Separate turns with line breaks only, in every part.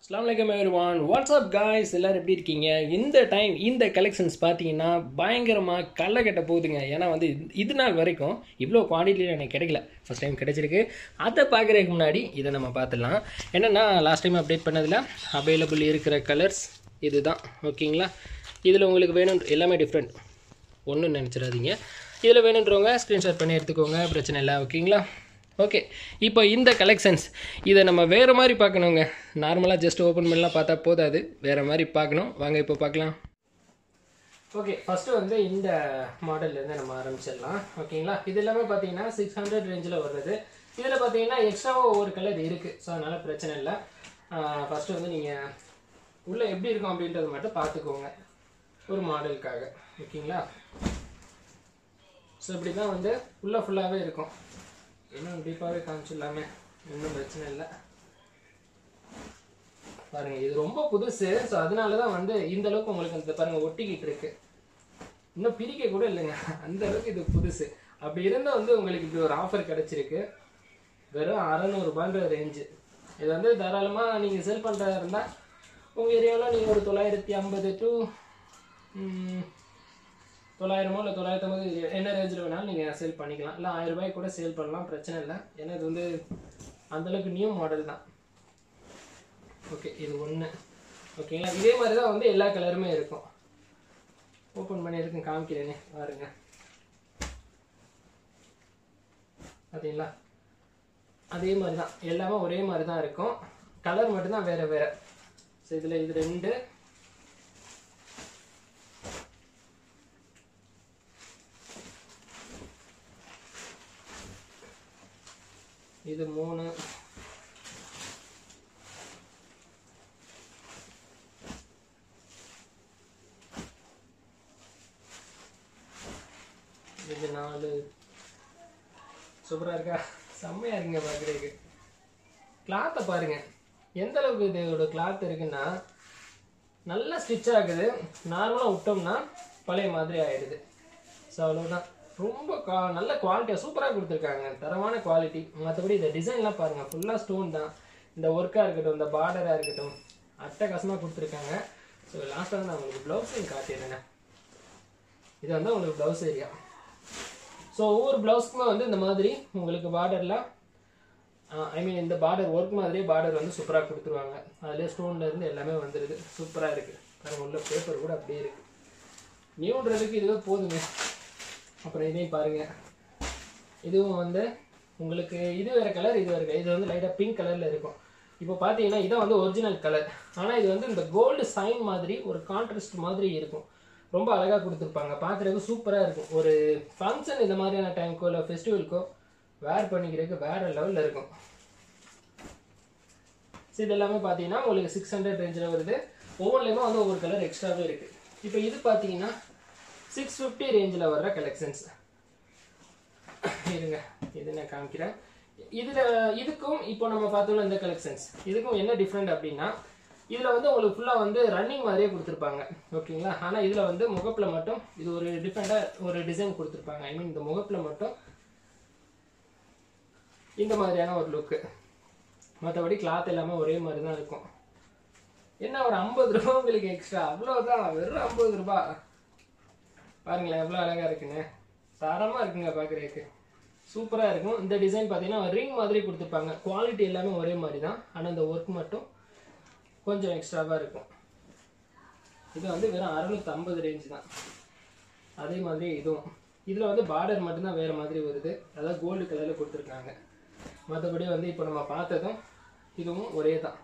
அஸ்லாம் வலைக்கம் everyone WhatsApp guys எல்லோரும் எப்படி இருக்கீங்க இந்த டைம் இந்த கலெக்ஷன்ஸ் பார்த்தீங்கன்னா பயங்கரமாக கல்லை கட்ட போகுதுங்க ஏன்னா வந்து இது- இது நாள் வரைக்கும் இவ்வளோ குவான்டிட்டியில் எனக்கு கிடைக்கல ஃபஸ்ட் டைம் கிடைச்சிருக்கு அதை பார்க்குறதுக்கு முன்னாடி இதை நம்ம பார்த்துடலாம் என்னென்னா லாஸ்ட் டைம் அப்டேட் பண்ணதில் அவைலபிள் இருக்கிற கலர்ஸ் இதுதான் ஓகேங்களா இதில் உங்களுக்கு வேணும் எல்லாமே டிஃப்ரெண்ட் ஒன்றும் நினச்சிடாதீங்க இதில் வேணுன்றவங்க ஸ்க்ரீன்ஷாட் பண்ணி எடுத்துக்கோங்க பிரச்சனை இல்லை ஓகேங்களா ஓகே இப்போ இந்த கலெக்ஷன்ஸ் இதை நம்ம வேறு மாதிரி பார்க்கணுங்க நார்மலாக ஜஸ்ட் ஓப்பன் பண்ணலாம் பார்த்தா போதாது வேறு மாதிரி பார்க்கணும் வாங்க இப்போ பார்க்கலாம் ஓகே ஃபஸ்ட்டு வந்து இந்த மாடல்லேருந்து நம்ம ஆரம்பிச்சிடலாம் ஓகேங்களா இது எல்லாமே பார்த்தீங்கன்னா சிக்ஸ் ஹண்ட்ரட் ரேஞ்சில் வருது இதில் பார்த்தீங்கன்னா எக்ஸ்ட்ராவாக ஒவ்வொரு கலர் இருக்குது ஸோ அதனால் பிரச்சனை இல்லை ஃபஸ்ட்டு வந்து நீங்கள் உள்ளே எப்படி இருக்கும் அப்படின்றத மட்டும் பார்த்துக்கோங்க ஒரு மாடலுக்காக ஓகேங்களா ஸோ இப்படி தான் வந்து உள்ளே ஃபுல்லாகவே இருக்கும் இன்னும் டீப்பாகவே காமிச்சிடலாமே ஒன்றும் பிரச்சனை இல்லை பாருங்க இது ரொம்ப புதுசு ஸோ அதனால தான் வந்து இந்த அளவுக்கு உங்களுக்கு இந்த பாருங்க ஒட்டிக்கிட்டு இருக்கு இன்னும் பிரிக்க கூட இல்லைங்க அந்த அளவுக்கு இது புதுசு அப்படி இருந்தால் வந்து உங்களுக்கு இப்படி ஒரு ஆஃபர் கிடைச்சிருக்கு வெறும் அறநூறுபான்ற ரேஞ்சு இது வந்து தாராளமாக நீங்கள் செல் பண்ணுறதா இருந்தால் உங்கள் ஏரியாவில் நீங்கள் ஒரு தொள்ளாயிரத்தி ஐம்பது டு தொள்ளாயிரமோ இல்லை தொள்ளாயிரத்தி ஐம்பது என்ன ரேஞ்சில் வேணாலும் நீங்கள் சேல் பண்ணிக்கலாம் இல்லை ஆயிரம் ரூபாய்க்கு கூட சேல் பண்ணலாம் பிரச்சனை இல்லை ஏன்னா இது வந்து அந்தளவுக்கு நியூ மாடல் தான் ஓகே இது ஒன்று ஓகேங்களா இதே மாதிரி தான் வந்து எல்லா கலருமே இருக்கும் ஓப்பன் பண்ணியிருக்கேன் காமிக்கிறேனே பாருங்க பார்த்தீங்களா அதே மாதிரி தான் எல்லாமே ஒரே மாதிரி தான் இருக்கும் கலர் மட்டும்தான் வேறு வேறு ஸோ இதில் இது ரெண்டு இது மூணு இது நாலு சூப்பராக இருக்கா செம்மையாக இருக்குங்க பார்க்குறதுக்கு கிளாத்தை பாருங்க எந்த அளவுக்கு இதோட கிளாத் இருக்குன்னா நல்லா ஸ்டிச் ஆகுது நார்மலாக விட்டோம்னா பழைய மாதிரி ஆயிடுது ஸோ அவ்வளோதான் ரொம்ப கா நல்ல குவாலிட்டியாக சூப்பராக கொடுத்துருக்காங்க தரமான குவாலிட்டி மற்றபடி இந்த டிசைன்லாம் பாருங்கள் ஃபுல்லாக ஸ்டோன் தான் இந்த ஒர்க்காக இருக்கட்டும் இந்த பார்டராக இருக்கட்டும் அட்டகாசமாக கொடுத்துருக்காங்க ஸோ லாஸ்ட்டாக நான் உங்களுக்கு ப்ளவுஸையும் காட்டிடுறேங்க இது வந்து உங்களுக்கு ப்ளவுஸ் ஏரியா ஸோ ஒவ்வொரு ப்ளவுஸ்க்குமே வந்து இந்த மாதிரி உங்களுக்கு பார்டரில் ஐ மீன் இந்த பார்டர் ஒர்க் மாதிரியே பார்டர் வந்து சூப்பராக கொடுத்துருவாங்க அதிலே ஸ்டோன்ல இருந்து எல்லாமே வந்துடுது சூப்பராக இருக்குது பாருங்க உள்ள பேப்பர் கூட அப்படியே இருக்குது நியூன்றதுக்கு இதுவே போதுங்க அப்புறம் இதையும் பாருங்க இதுவும் வந்து உங்களுக்கு இது வேற கலர் இது வேற இது வந்து லைட்டாக பிங்க் கலரில் இருக்கும் இப்போ பார்த்தீங்கன்னா இதான் வந்து ஒரிஜினல் கலர் ஆனால் இது வந்து இந்த கோல்டு சைன் மாதிரி ஒரு கான்ட்ராஸ்ட் மாதிரி இருக்கும் ரொம்ப அழகாக கொடுத்துருப்பாங்க பார்க்குறதுக்கு சூப்பராக இருக்கும் ஒரு ஃபங்க்ஷன் இந்த மாதிரியான டைம்க்கோ இல்லை ஃபெஸ்டிவலுக்கோ வேர் பண்ணிக்கிறதுக்கு வேற லெவலில் இருக்கும் ஸோ இது எல்லாமே பார்த்தீங்கன்னா உங்களுக்கு சிக்ஸ் ஹண்ட்ரட் ரேஞ்சில் வருது ஒவ்வொன்றுலையுமே வந்து ஒவ்வொரு கலர் எக்ஸ்ட்ராவே இருக்குது இப்போ இது பார்த்தீங்கன்னா சிக்ஸ் ஃபிஃப்டி ரேஞ்சில் வர்ற கலெக்ஷன்ஸ் இருங்க இது நான் காமிக்கிறேன் இதில் இதுக்கும் இப்போ நம்ம பார்த்தோம்ல இந்த கலெக்ஷன்ஸ் இதுக்கும் என்ன டிஃப்ரெண்ட் அப்படின்னா இதில் வந்து உங்களுக்கு ஃபுல்லாக வந்து ரன்னிங் மாதிரியே கொடுத்துருப்பாங்க ஓகேங்களா ஆனால் இதில் வந்து முகப்பில் மட்டும் இது ஒரு டிஃப்ரெண்ட்டாக ஒரு டிசைன் கொடுத்துருப்பாங்க ஐ மீன் இந்த முகப்பில் மட்டும் இந்த மாதிரியான ஒரு லுக்கு மற்றபடி கிளாத் எல்லாமே ஒரே மாதிரி தான் இருக்கும் என்ன ஒரு ஐம்பது ரூபா உங்களுக்கு எக்ஸ்ட்ரா அவ்வளோதான் வெறும் ஐம்பது ரூபா பாருங்களேன் எவ்வளோ அழகாக இருக்குன்னு தரமாக இருக்குங்க பார்க்குறதுக்கு சூப்பராக இருக்கும் இந்த டிசைன் பார்த்தீங்கன்னா ரிங் மாதிரி கொடுத்துருப்பாங்க குவாலிட்டி எல்லாமே ஒரே மாதிரி தான் ஆனால் இந்த ஒர்க் மட்டும் கொஞ்சம் எக்ஸ்ட்ராவாக இருக்கும் இது வந்து வெறும் அறுநூத்தம்பது ரேஞ்ச் தான் அதே மாதிரி இதுவும் இதில் வந்து பார்டர் மட்டும்தான் வேறு மாதிரி வருது அதாவது கோல்டு கலரில் கொடுத்துருக்காங்க மற்றபடி வந்து இப்போ நம்ம பார்த்ததும் இதுவும் ஒரே தான்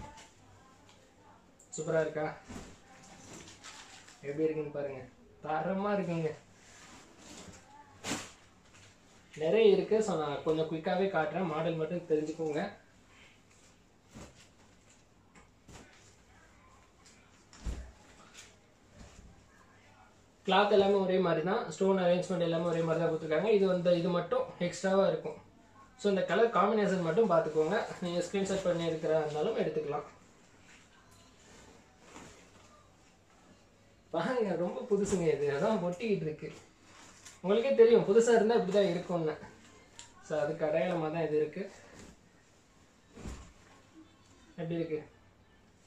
சூப்பராக இருக்கா எப்படி இருக்குன்னு பாருங்க தரமாக இருக்குங்க நிறைய இருக்கு ஸோ நான் கொஞ்சம் குயிக்காகவே காட்டுறேன் மாடல் மட்டும் தெரிஞ்சுக்கோங்க கிளாத் எல்லாமே ஒரே மாதிரி தான் ஸ்டோன் அரேஞ்ச்மெண்ட் எல்லாமே ஒரே மாதிரி தான் கொடுத்துருக்காங்க இது வந்து இது மட்டும் எக்ஸ்ட்ராவாக இருக்கும் ஸோ இந்த கலர் காம்பினேஷன் மட்டும் பார்த்துக்கோங்க நீங்கள் ஸ்க்ரீன்ஷாட் பண்ணி இருக்கிறதா இருந்தாலும் எடுத்துக்கலாம் பாருங்க ரொம்ப புதுசுங்க இது அதான் ஒட்டிக்கிட்டு இருக்கு உங்களுக்கே தெரியும் புதுசாக இருந்தால் இப்படி தான் இருக்கும்னு ஸோ அதுக்கு அடையாளமாக தான் இது இருக்கு எப்படி இருக்கு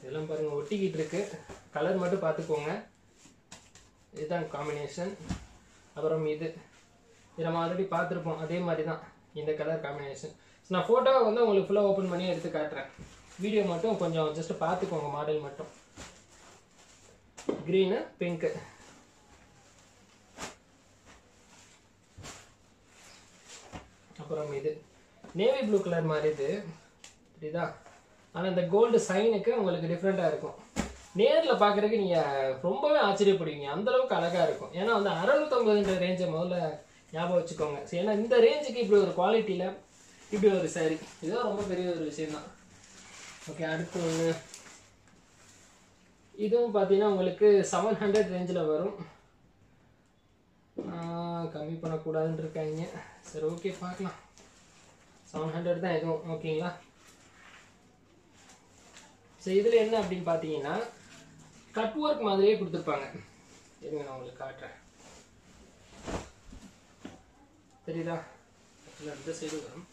இதெல்லாம் பாருங்க ஒட்டிக்கிட்டு இருக்கு கலர் மட்டும் பார்த்துக்கோங்க இதுதான் காம்பினேஷன் அப்புறம் இது இதை நம்ம ஆல்ரெடி பார்த்துருப்போம் அதே மாதிரி தான் இந்த கலர் காம்பினேஷன் நான் ஃபோட்டோவை வந்து உங்களுக்கு ஃபுல்லாக ஓப்பன் பண்ணி எடுத்து காட்டுறேன் வீடியோ மட்டும் கொஞ்சம் ஜஸ்ட் பார்த்துக்கோங்க மாடல் மட்டும் க்ரீனு பிங்க்கு அப்புறம் இது நேவி ப்ளூ கலர் மாதிரி இது புரியுதா ஆனால் இந்த கோல்டு சைனுக்கு உங்களுக்கு டிஃப்ரெண்ட்டாக இருக்கும் நேரில் பார்க்குறதுக்கு நீங்கள் ரொம்பவே ஆச்சரியப்படுவீங்க அந்த அளவுக்கு அழகாக இருக்கும் ஏன்னா வந்து அறநூத்தம்பதுன்ற ரேஞ்சை முதல்ல ஞாபகம் வச்சுக்கோங்க சரி, ஏன்னா இந்த ரேஞ்சுக்கு இப்படி ஒரு குவாலிட்டியில் இப்படி ஒரு saree இதுதான் ரொம்ப பெரிய ஒரு விஷயம்தான் ஓகே அடுத்து ஒன்று இதுவும் பார்த்தீங்கன்னா உங்களுக்கு செவன் ஹண்ட்ரட் ரேஞ்சில் வரும் ஆஹ் கம்மி பண்ணக்கூடாதுன்னு இருக்காங்க சரி ஓகே பார்க்கலாம் செவன் ஹண்ட்ரட் தான் எதுவும் ஓகேங்களா ஸோ இதில் என்ன அப்படின்னு பார்த்தீங்கன்னா கட் ஒர்க் மாதிரியே கொடுத்துருப்பாங்க இருங்க நான் உங்களுக்கு காட்டுறேன் தெரியுதா இல்லை இந்த சைடு வரும்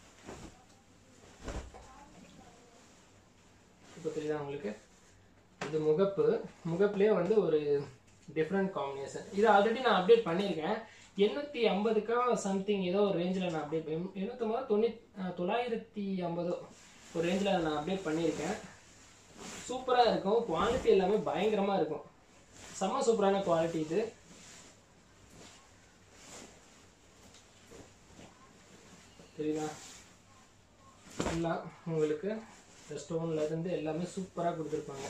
இப்போ தெரியுதா உங்களுக்கு இது முகப்பு முகப்புலேயே வந்து ஒரு டிஃப்ரெண்ட் காம்பினேஷன் இது ஆல்ரெடி நான் அப்டேட் பண்ணியிருக்கேன் எண்ணூற்றி ஐம்பதுக்கா சம்திங் ஏதோ ஒரு ரேஞ்சில் நான் அப்டேட் எண்ணூற்றம்பது தொண்ணூத்தி தொள்ளாயிரத்தி ஐம்பதோ ஒரு ரேஞ்சில் நான் அப்டேட் பண்ணியிருக்கேன் சூப்பராக இருக்கும் குவாலிட்டி எல்லாமே பயங்கரமாக இருக்கும் செம்ம சூப்பரான குவாலிட்டி இது தெரியுதா ஃபுல்லாக உங்களுக்கு இந்த ஸ்டோன்ல இருந்து எல்லாமே சூப்பராக கொடுத்துருப்பாங்க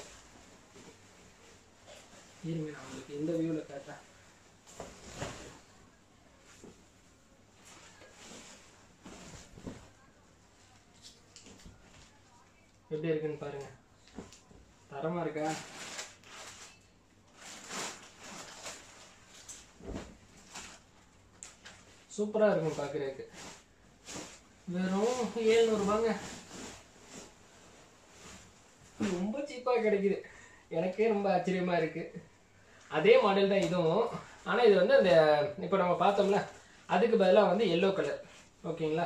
இருங்க நான் உங்களுக்கு இந்த வியூவில் காட்டுறேன் எப்படி இருக்குன்னு பாருங்க தரமா இருக்கா சூப்பரா இருக்கும் பார்க்கறதுக்கு வெறும் ஏழ்நூறுபாங்க ரொம்ப சீப்பா கிடைக்குது எனக்கே ரொம்ப ஆச்சரியமா இருக்கு அதே மாடல் தான் இதுவும் ஆனா இது வந்து அந்த இப்போ நம்ம பார்த்தோம்ல அதுக்கு பதிலாக வந்து எல்லோ கலர் ஓகேங்களா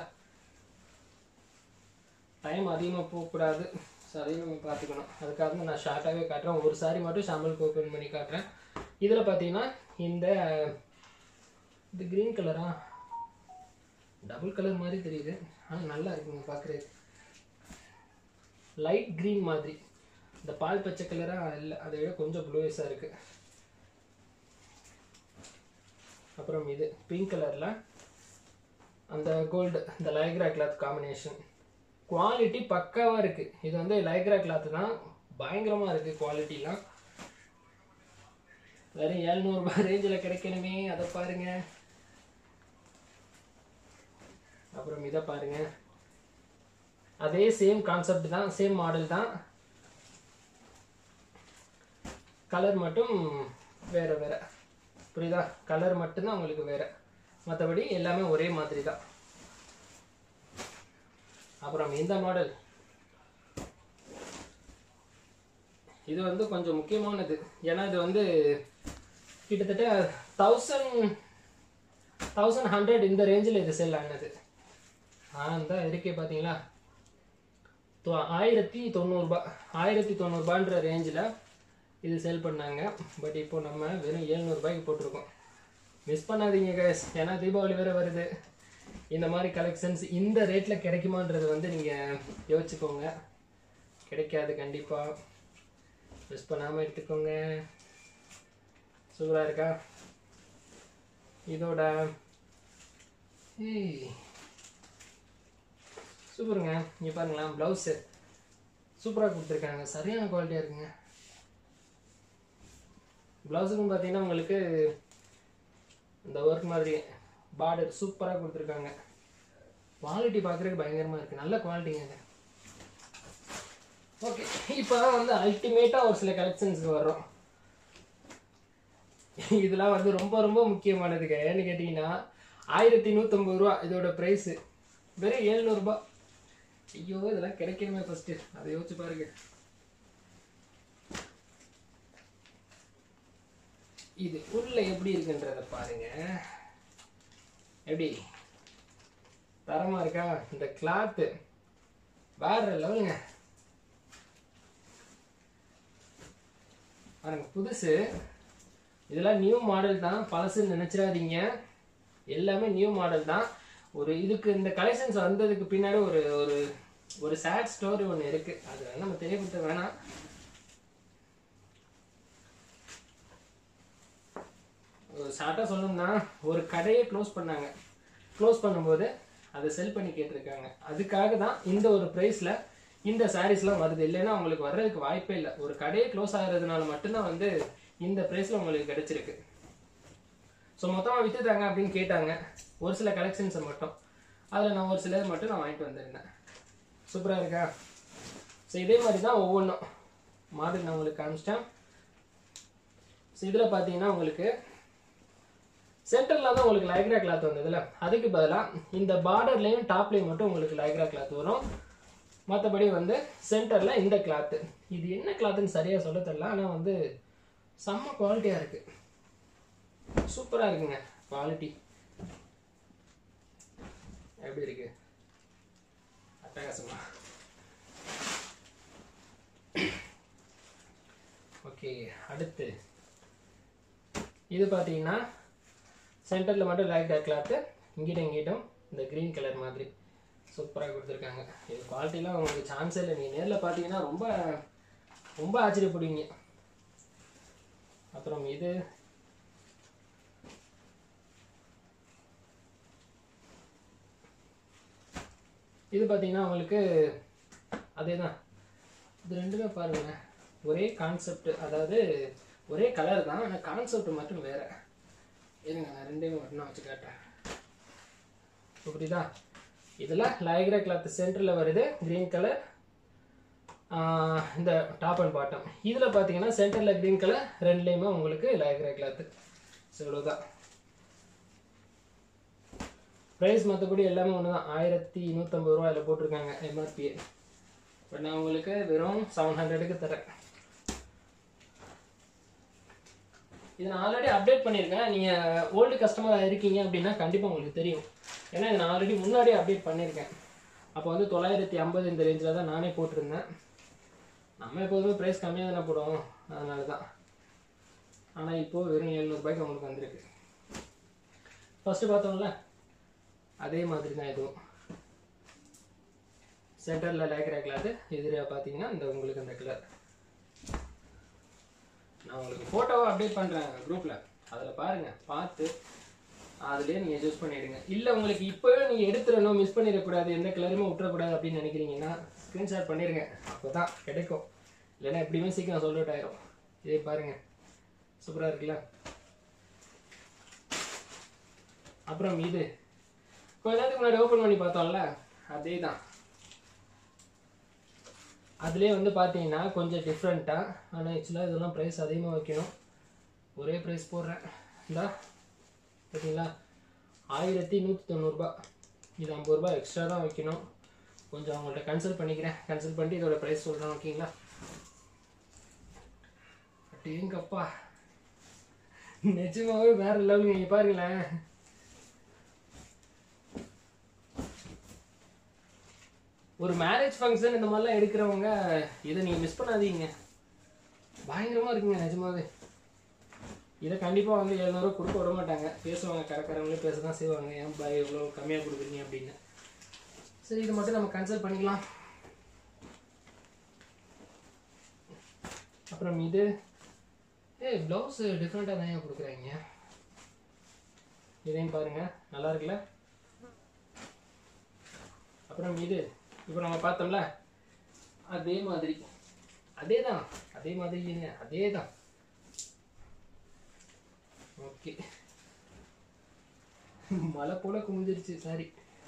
டைம் அதிகமாக போகக்கூடாது ஸோ அதையும் நம்ம பார்த்துக்கணும் அதுக்காக தான் நான் ஷார்ட்டாகவே காட்டுறேன் ஒரு சாரி மட்டும் சாம்பிளுக்கு ஓப்பன் பண்ணி காட்டுறேன் இதில் பார்த்தீங்கன்னா இந்த இது க்ரீன் கலரா டபுள் கலர் மாதிரி தெரியுது ஆனால் நல்லா இருக்குங்க பார்க்குறது லைட் க்ரீன் மாதிரி இந்த பால் பச்சை கலராக இல்லை அதை விட கொஞ்சம் ப்ளூயிஸாக இருக்குது அப்புறம் இது பிங்க் கலரில் அந்த கோல்டு இந்த லைக்ரா கிளாத் காம்பினேஷன் குவாலிட்டி பக்காவாக இருக்குது இது வந்து லைக்ரா கிளாத் தான் பயங்கரமாக இருக்குது குவாலிட்டிலாம் வெறும் ஏழ்நூறுபா ரேஞ்சில் கிடைக்கணுமே அதை பாருங்க அப்புறம் இதை பாருங்க அதே சேம் கான்செப்ட் தான் சேம் மாடல் தான் கலர் மட்டும் வேற வேற புரியுதா கலர் மட்டும்தான் உங்களுக்கு வேற மற்றபடி எல்லாமே ஒரே மாதிரி தான் அப்புறம் இந்த மாடல் இது வந்து கொஞ்சம் முக்கியமானது ஏன்னா இது வந்து கிட்டத்தட்ட தௌசண்ட் தௌசண்ட் ஹண்ட்ரட் இந்த ரேஞ்சில் இது செல் ஆனது ஆ இந்த இருக்கே பார்த்தீங்களா தொ- ஆயிரத்தி தொண்ணூறுபா ஆயிரத்தி தொண்ணூறுபான்ற ரேஞ்சில் இது சேல் பண்ணாங்க பட் இப்போ நம்ம வெறும் எழுநூறுபாய்க்கு போட்டிருக்கோம் மிஸ் பண்ணாதீங்க கைஸ் ஏன்னா தீபாவளி வேறு வருது இந்த மாதிரி கலெக்ஷன்ஸ் இந்த ரேட்டில் கிடைக்குமான்றது வந்து நீங்கள் யோசிச்சுக்கோங்க கிடைக்காது கண்டிப்பாக மிஸ் பண்ணாமல் எடுத்துக்கோங்க சூப்பராக இருக்கா இதோட ஏய் சூப்பருங்க இங்கே பாருங்களேன் ப்ளவுஸு சூப்பராக கொடுத்துருக்காங்க சரியான குவாலிட்டியாக இருக்குங்க ப்ளவுஸுக்கும் பார்த்தீங்கன்னா உங்களுக்கு இந்த ஒர்க் மாதிரி பார்டர் சூப்பராக கொடுத்துருக்காங்க குவாலிட்டி பார்க்குறதுக்கு பயங்கரமாக இருக்குது நல்ல குவாலிட்டிங்க இது ஓகே இப்போ வந்து அல்டிமேட்டாக ஒரு சில கலெக்ஷன்ஸ்க்கு வர்றோம் இதெல்லாம் வந்து ரொம்ப ரொம்ப முக்கியமானதுங்க ஏன்னு கேட்டிங்கன்னா ஆயிரத்தி நூற்றம்பது ரூபா இதோட ப்ரைஸு வெறும் ஏழ்நூறுபா ஐயோ இதெல்லாம் கிடைக்கணுமே ஃபஸ்ட்டு அதை யோசிச்சு பாருங்க இது உள்ள எப்படி இருக்குன்றத பாருங்க எப்படி தரமா இருக்கா இந்த கிளாத்து வேற லெவலுங்க பாருங்க புதுசு இதெல்லாம் நியூ மாடல் தான் பழசுன்னு நினைச்சிடாதீங்க எல்லாமே நியூ மாடல் தான் ஒரு இதுக்கு இந்த கலெக்ஷன்ஸ் வந்ததுக்கு பின்னாடி ஒரு ஒரு ஒரு சேட் ஸ்டோரி ஒன்று இருக்கு அது வேணா நம்ம தெரியப்படுத்த வேணாம் ஒரு ஷார்ட்டாக சொல்லணும்னா ஒரு கடையை க்ளோஸ் பண்ணாங்க க்ளோஸ் பண்ணும்போது அதை செல் பண்ணி கேட்டிருக்காங்க அதுக்காக தான் இந்த ஒரு ப்ரைஸில் இந்த சாரீஸ்லாம் வருது இல்லைன்னா உங்களுக்கு வர்றதுக்கு வாய்ப்பே இல்லை ஒரு கடையே க்ளோஸ் ஆகிறதுனால மட்டும்தான் வந்து இந்த ப்ரைஸில் உங்களுக்கு கிடைச்சிருக்கு ஸோ மொத்தமாக விற்றுட்டாங்க அப்படின்னு கேட்டாங்க ஒரு சில கலெக்ஷன்ஸை மட்டும் அதில் நான் ஒரு சிலது மட்டும் நான் வாங்கிட்டு வந்திருந்தேன் சூப்பராக இருக்கா ஸோ இதே மாதிரி தான் ஒவ்வொன்றும் மாடல் நான் உங்களுக்கு காமிச்சிட்டேன் ஸோ இதில் பார்த்தீங்கன்னா உங்களுக்கு சென்டரில் தான் உங்களுக்கு லைக்ரா கிளாத் வந்ததுல அதுக்கு பதிலாக இந்த பார்டர்லேயும் டாப்லேயும் மட்டும் உங்களுக்கு லைக்ரா கிளாத் வரும் மற்றபடி வந்து சென்டரில் இந்த கிளாத்து இது என்ன கிளாத்துன்னு சரியாக சொல்ல தெரியல ஆனால் வந்து செம்ம குவாலிட்டியாக இருக்குது சூப்பராக இருக்குங்க குவாலிட்டி எப்படி இருக்கு அட்டகாசமா ஓகே அடுத்து இது பார்த்தீங்கன்னா சென்டரில் மட்டும் லைட் கிளாத்து இங்கிட்டும் இங்கிட்டும் இந்த க்ரீன் கலர் மாதிரி சூப்பராக கொடுத்துருக்காங்க இது குவாலிட்டிலாம் உங்களுக்கு சான்ஸே இல்லை நீங்கள் நேரில் பார்த்தீங்கன்னா ரொம்ப ரொம்ப ஆச்சரியப்படுவீங்க அப்புறம் இது இது பார்த்தீங்கன்னா உங்களுக்கு அதே தான் இது ரெண்டுமே பாருங்க ஒரே கான்செப்ட் அதாவது ஒரே கலர் தான் ஆனால் கான்செப்ட் மட்டும் வேற இருங்க நான் ரெண்டையும் மட்டும் நான் வச்சு காட்டுறேன் இப்போ புரியுதா இதில் லைக்ரா கிளாத் சென்டரில் வருது க்ரீன் கலர் இந்த டாப் அண்ட் பாட்டம் இதில் பார்த்தீங்கன்னா சென்டரில் க்ரீன் கலர் ரெண்டுலேயுமே உங்களுக்கு லைக்ரா கிளாத்து ஸோ இவ்வளோதான் ப்ரைஸ் மற்றபடி எல்லாமே ஒன்று தான் ஆயிரத்தி நூற்றம்பது ரூபா இதில் போட்டிருக்காங்க எம்ஆர்பி பட் நான் உங்களுக்கு வெறும் செவன் ஹண்ட்ரடுக்கு தரேன் இது நான் ஆல்ரெடி அப்டேட் பண்ணியிருக்கேன் நீங்கள் ஓல்டு கஸ்டமராக இருக்கீங்க அப்படின்னா கண்டிப்பாக உங்களுக்கு தெரியும் ஏன்னா இதை நான் ஆல்ரெடி முன்னாடியே அப்டேட் பண்ணியிருக்கேன் அப்போ வந்து தொள்ளாயிரத்தி ஐம்பது இந்த ரேஞ்சில் தான் நானே போட்டிருந்தேன் நம்ம எப்போதுமே ப்ரைஸ் கம்மியாக தானே போடுவோம் அதனால தான் ஆனால் இப்போது வெறும் எழுநூறுபாய்க்கு உங்களுக்கு வந்திருக்கு ஃபஸ்ட்டு பார்த்தோம்ல அதே மாதிரி தான் இதுவும் சென்டரில் லைக்ரா கிளாத்து எதிராக பார்த்தீங்கன்னா இந்த உங்களுக்கு அந்த கலர் நான் உங்களுக்கு ஃபோட்டோவை அப்டேட் பண்ணுறேன் குரூப்பில் அதில் பாருங்கள் பார்த்து அதுலேயே நீங்கள் சூஸ் பண்ணிவிடுங்க இல்லை உங்களுக்கு இப்போவே நீங்கள் எடுத்துடணும் மிஸ் பண்ணிடக்கூடாது எந்த கலருமே விட்டுறக்கூடாது அப்படின்னு நினைக்கிறீங்கன்னா ஸ்க்ரீன்ஷாட் பண்ணிடுங்க அப்போ தான் கிடைக்கும் இல்லைன்னா எப்படியுமே சீக்கிரம் சொல்லிட்டு ஆயிரும் இதே பாருங்கள் சூப்பராக இருக்குல்ல அப்புறம் இது கொஞ்ச நேரத்துக்கு முன்னாடி ஓப்பன் பண்ணி பார்த்தோம்ல அதே தான் அதுலேயே வந்து பார்த்தீங்கன்னா கொஞ்சம் டிஃப்ரெண்ட்டாக ஆனால் ஆக்சுவலாக இதெல்லாம் ப்ரைஸ் அதிகமாக வைக்கணும் ஒரே ப்ரைஸ் போடுறேன் இந்தா பார்த்தீங்களா ஆயிரத்தி நூற்றி தொண்ணூறுபா இது ஐம்பது ரூபாய் எக்ஸ்ட்ரா தான் வைக்கணும் கொஞ்சம் அவங்கள்ட்ட கன்சல்ட் பண்ணிக்கிறேன் கன்சல்ட் பண்ணிட்டு இதோட ப்ரைஸ் சொல்கிறேன் ஓகேங்களா அட்டேங்கப்பா நிஜமாவே வேற லெவலுங்க இங்கே பாருங்களேன் ஒரு மேரேஜ் ஃபங்க்ஷன் இந்த மாதிரிலாம் எடுக்கிறவங்க இதை நீங்கள் மிஸ் பண்ணாதீங்க பயங்கரமாக இருக்குங்க நிஜமாவே இதை கண்டிப்பாக வந்து எழுநூறுவா கொடுக்க விட மாட்டாங்க பேசுவாங்க கடைக்காரங்களே பேச தான் செய்வாங்க ஏன் பாய் இவ்வளோ கம்மியாக கொடுக்குறீங்க அப்படின்னு சரி இது மட்டும் நம்ம கேன்சல் பண்ணிக்கலாம் அப்புறம் இது ஏய் ப்ளவுஸ் டிஃப்ரெண்ட்டாக தான் ஏன் கொடுக்குறாங்க இதையும் பாருங்க நல்லா இருக்குல்ல அப்புறம் இது இப்போ நம்ம பார்த்தோம்ல அதே மாதிரி அதே தான் அதே மாதிரி இருங்க அதே தான் ஓகே மழை போல குமிஞ்சிருச்சு சாரி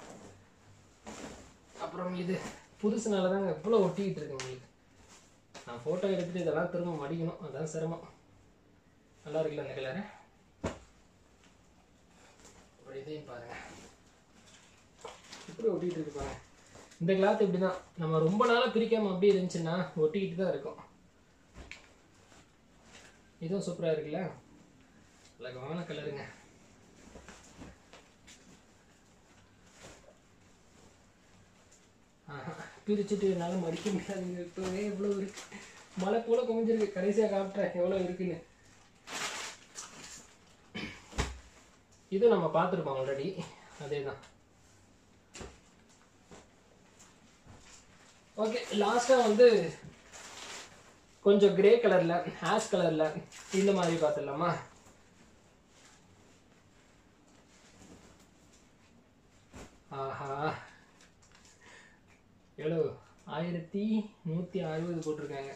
அப்புறம் இது புதுசுனால தாங்க இவ்வளோ ஒட்டிக்கிட்டு இருக்கு உங்களுக்கு நான் ஃபோட்டோ எடுத்துட்டு இதெல்லாம் திரும்ப மடிக்கணும் அதான் சிரமம் நல்லா இருக்குல்ல அந்த கலரு ஒரு இதையும் பாருங்க இப்படி ஒட்டிட்டு இருக்கு பாருங்க இந்த கிளாத் இப்படி தான் நம்ம ரொம்ப நாளாக பிரிக்காம அப்படியே இருந்துச்சுன்னா ஒட்டிக்கிட்டு தான் இருக்கும் இதுவும் சூப்பராக இருக்குல்ல அழகான கலருங்க ஆஹா, பிரிச்சுட்டு என்னால் மடிக்க முடியாதுங்க இப்போவே இவ்வளோ இருக்கு மலை போல குமிஞ்சிருக்கு கடைசியாக காட்டுறேன் எவ்வளோ இருக்குன்னு இது நம்ம பார்த்துருப்போம் ஆல்ரெடி அதே தான் ஓகே லாஸ்ட்டாக வந்து கொஞ்சம் கிரே கலரில் ஹேஷ் கலரில் இந்த மாதிரி பார்த்துடலாமா ஆஹா எவ்வளோ ஆயிரத்தி நூற்றி அறுபது போட்டிருக்காங்க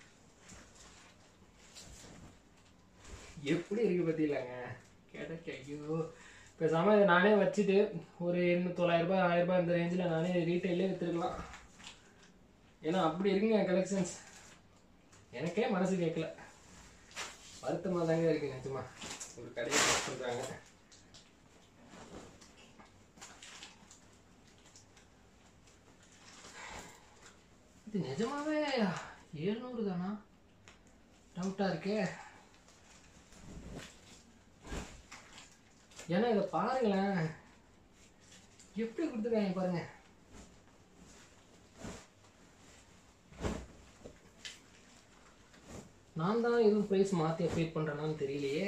எப்படி இருக்கு பார்த்தீங்களாங்க கிடைக்க ஐயோ பேசாமல் இதை நானே வச்சுட்டு ஒரு எண்ணூறு தொள்ளாயிரம் ரூபாய் ஆயிரம் ரூபாய் இந்த ரேஞ்சில் நானே ரீட்டைலே விற்றுருக்கலாம் ஏன்னா அப்படி இருக்குங்க கலெக்ஷன்ஸ் எனக்கே மனசு கேட்கல வருத்தமாக தாங்க இருக்கு நிஜமா ஒரு கடையை சொல்கிறாங்க இது நிஜமாவே ஏழ்நூறு தானா டவுட்டாக இருக்கே ஏன்னா இதை பாருங்களேன் எப்படி கொடுத்துருக்காங்க பாருங்க நான் தான் எதுவும் ப்ரைஸ் மாற்றி அப்டேட் பண்ணுறேனான்னு தெரியலையே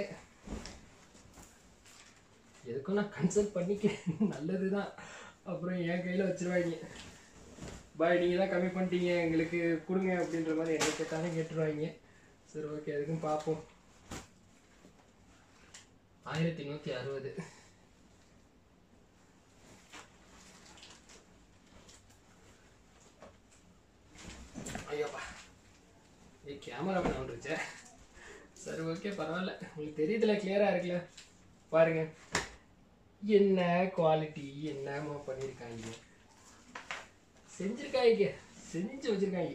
எதுக்கும் நான் கன்சல்ட் பண்ணிக்கிறேன் நல்லது தான் அப்புறம் என் கையில் வச்சிருவாங்க பாய் நீங்கள் தான் கம்மி பண்ணிட்டீங்க எங்களுக்கு கொடுங்க அப்படின்ற மாதிரி என்ன கேட்டாலும் கேட்டுருவாங்க சரி ஓகே அதுக்கும் பார்ப்போம் ஆயிரத்தி நூற்றி அறுபது ஐயோப்பா ஏ கேமரா வேணா வந்துருச்சே சரி ஓகே பரவாயில்ல உங்களுக்கு தெரியுதுல கிளியராக இருக்குல்ல பாருங்க என்ன குவாலிட்டி என்னமா பண்ணியிருக்காங்க செஞ்சிருக்காங்க செஞ்சு வச்சிருக்காங்க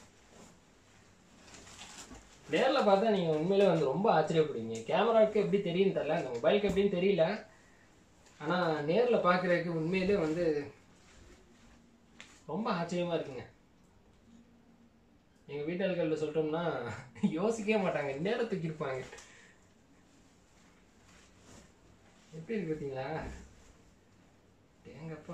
நேரில் பார்த்தா நீங்கள் உண்மையிலே வந்து ரொம்ப ஆச்சரியப்படுவீங்க கேமராவுக்கு எப்படி தெரியும்னு தெரில அந்த மொபைலுக்கு எப்படின்னு தெரியல ஆனால் நேரில் பார்க்குறதுக்கு உண்மையிலே வந்து ரொம்ப ஆச்சரியமாக இருக்குங்க எங்கள் வீட்டாளர்களில் சொல்லிட்டோம்னா யோசிக்கவே மாட்டாங்க நேரம் தூக்கியிருப்பாங்க எப்படி இருக்கு பார்த்தீங்களா ஏங்கப்பா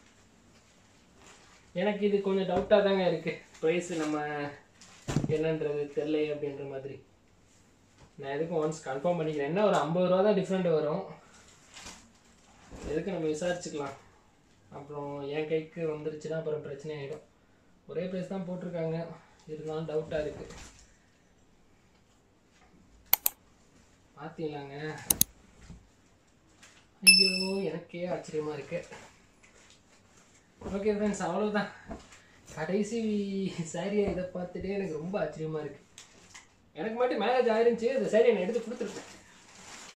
எனக்கு இது கொஞ்சம் டவுட்டாக தாங்க இருக்கு ப்ரைஸ் நம்ம என்னன்றது தெரில அப்படின்ற மாதிரி நான் எதுக்கும் ஒன்ஸ் கன்ஃபார்ம் பண்ணிக்கிறேன் என்ன ஒரு ஐம்பது ரூபா தான் டிஃப்ரெண்ட் வரும் எதுக்கு நம்ம விசாரிச்சுக்கலாம் அப்புறம் என் கைக்கு வந்துருச்சுன்னா அப்புறம் பிரச்சனை ஆகிடும் ஒரே ப்ரைஸ் தான் போட்டிருக்காங்க இருந்தாலும் டவுட்டாக இருக்கு பார்த்தீங்களாங்க ஐயோ எனக்கே ஆச்சரியமா இருக்கு ஓகே ஃப்ரெண்ட்ஸ் அவ்வளோதான் கடைசி சாரியை இதை பார்த்துட்டே எனக்கு ரொம்ப ஆச்சரியமா இருக்கு எனக்கு மட்டும் மேரேஜ் ஆயிருந்துச்சு இந்த சாரியை நான் எடுத்து கொடுத்துருப்பேன்